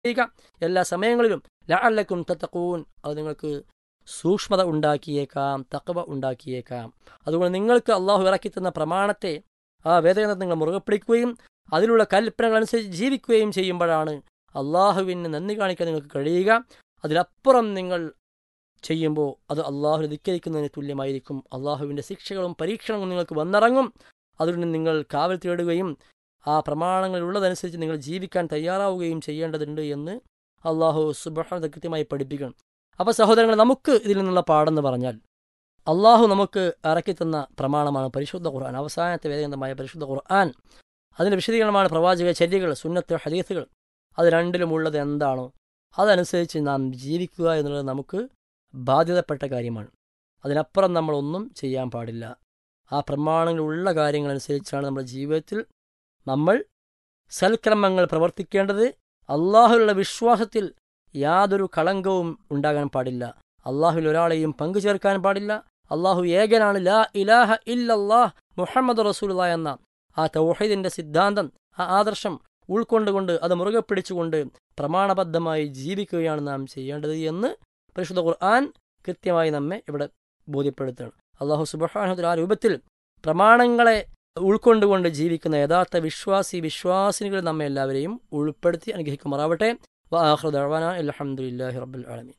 ചെയ്യുക എല്ലാ സമയങ്ങളിലും ലഅല്ലക്കും തത്തക്കൂൻ അത് നിങ്ങൾക്ക് സൂക്ഷ്മത ഉണ്ടാക്കിയേക്കാം തക്കവ ഉണ്ടാക്കിയേക്കാം അതുകൊണ്ട് നിങ്ങൾക്ക് അള്ളാഹു ഇറക്കി തന്ന പ്രമാണത്തെ ആ വേദഗ്രന്ഥം നിങ്ങൾ മുറുകെ പിടിക്കുകയും അതിലുള്ള കൽപ്പനകൾ അനുസരിച്ച് ജീവിക്കുകയും ചെയ്യുമ്പോഴാണ് അള്ളാഹുവിന് നന്ദി കാണിക്കാൻ നിങ്ങൾക്ക് കഴിയുക അതിലപ്പുറം നിങ്ങൾ ചെയ്യുമ്പോൾ അത് അള്ളാഹു ധിക്കരിക്കുന്നതിന് തുല്യമായിരിക്കും അള്ളാഹുവിൻ്റെ ശിക്ഷകളും പരീക്ഷണങ്ങളും നിങ്ങൾക്ക് വന്നിറങ്ങും അതുകൊണ്ട് നിങ്ങൾ കാവൽ തേടുകയും ആ പ്രമാണങ്ങളുള്ളതനുസരിച്ച് നിങ്ങൾ ജീവിക്കാൻ തയ്യാറാവുകയും ചെയ്യേണ്ടതുണ്ട് എന്ന് അള്ളാഹു സുബഹ കൃത്യമായി പഠിപ്പിക്കണം അപ്പോൾ സഹോദരങ്ങൾ നമുക്ക് ഇതിൽ നിന്നുള്ള പാടെന്ന് പറഞ്ഞാൽ അള്ളാഹു നമുക്ക് ഇറക്കി തന്ന പ്രമാണമാണ് പരിശുദ്ധ ഖുർആൻ അവസാനത്തെ വേദഗ്രന്ഥമായ പരിശുദ്ധ ഖുർആൻ അതിൻ്റെ വിശദീകരണമാണ് പ്രവാചക ചര്യകൾ സുന്നത്ത് ഹദീസുകൾ അത് രണ്ടിലുമുള്ളത് എന്താണോ അതനുസരിച്ച് നാം ജീവിക്കുക എന്നുള്ളത് നമുക്ക് ബാധ്യതപ്പെട്ട കാര്യമാണ് അതിനപ്പുറം നമ്മളൊന്നും ചെയ്യാൻ പാടില്ല ആ പ്രമാണങ്ങളുള്ള കാര്യങ്ങളനുസരിച്ചാണ് നമ്മുടെ ജീവിതത്തിൽ നമ്മൾ സൽക്രമങ്ങൾ പ്രവർത്തിക്കേണ്ടത് അള്ളാഹുലുള്ള വിശ്വാസത്തിൽ യാതൊരു കളങ്കവും ഉണ്ടാകാൻ പാടില്ല അള്ളാഹുവിൽ ഒരാളെയും പങ്കു ചേർക്കാൻ പാടില്ല അള്ളാഹു ഏകനാണ് ലാ ഇലാഹ ഇല്ലല്ലാഹ് മുഹമ്മദ് റസൂല എന്ന ആ തൗഹീദിന്റെ സിദ്ധാന്തം ആ ആദർശം ഉൾക്കൊണ്ടുകൊണ്ട് അത് മുറുകെ പിടിച്ചുകൊണ്ട് പ്രമാണബദ്ധമായി ജീവിക്കുകയാണ് നാം ചെയ്യേണ്ടത് എന്ന് പരിശുദ്ധ ഖുർആൻ കൃത്യമായി നമ്മെ ഇവിടെ ബോധ്യപ്പെടുത്തുകയാണ് അള്ളാഹു സുബാനുദ്ദ ആ രൂപത്തിൽ പ്രമാണങ്ങളെ ഉൾക്കൊണ്ടുകൊണ്ട് ജീവിക്കുന്ന യഥാർത്ഥ വിശ്വാസി വിശ്വാസിനികൾ നമ്മെ എല്ലാവരെയും ഉൾപ്പെടുത്തി അനുഗ്രഹിക്കുമാറാവട്ടെ വാഹൃദാന അലഹമുല്ലാഹി റബ്ബുൽ ആലമീൻ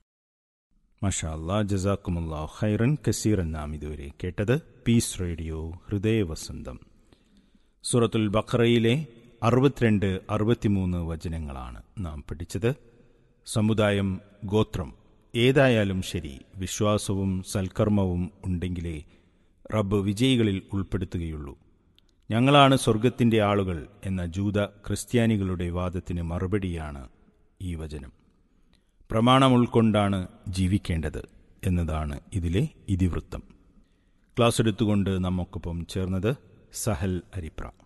മഷാ അല്ലാ ജസാക്കുമുല്ലാ ഖൈറൻ കസീറൻ നാം ഇതുവരെ കേട്ടത് പീസ് റേഡിയോ ഹൃദയവസന്തം സൂറത്തുൽ ബഖറയിലെ അറുപത്തിരണ്ട് അറുപത്തിമൂന്ന് വചനങ്ങളാണ് നാം പഠിച്ചത് സമുദായം ഗോത്രം ഏതായാലും ശരി വിശ്വാസവും സൽക്കർമ്മവും ഉണ്ടെങ്കിലേ റബ്ബ് വിജയികളിൽ ഉൾപ്പെടുത്തുകയുള്ളൂ ഞങ്ങളാണ് സ്വർഗത്തിന്റെ ആളുകൾ എന്ന ജൂത ക്രിസ്ത്യാനികളുടെ വാദത്തിന് മറുപടിയാണ് ഈ വചനം പ്രമാണം ഉൾക്കൊണ്ടാണ് ജീവിക്കേണ്ടത് എന്നതാണ് ഇതിലെ ഇതിവൃത്തം ക്ലാസ് എടുത്തുകൊണ്ട് നമുക്കൊപ്പം ചേർന്നത് സഹൽ അരിപ്ര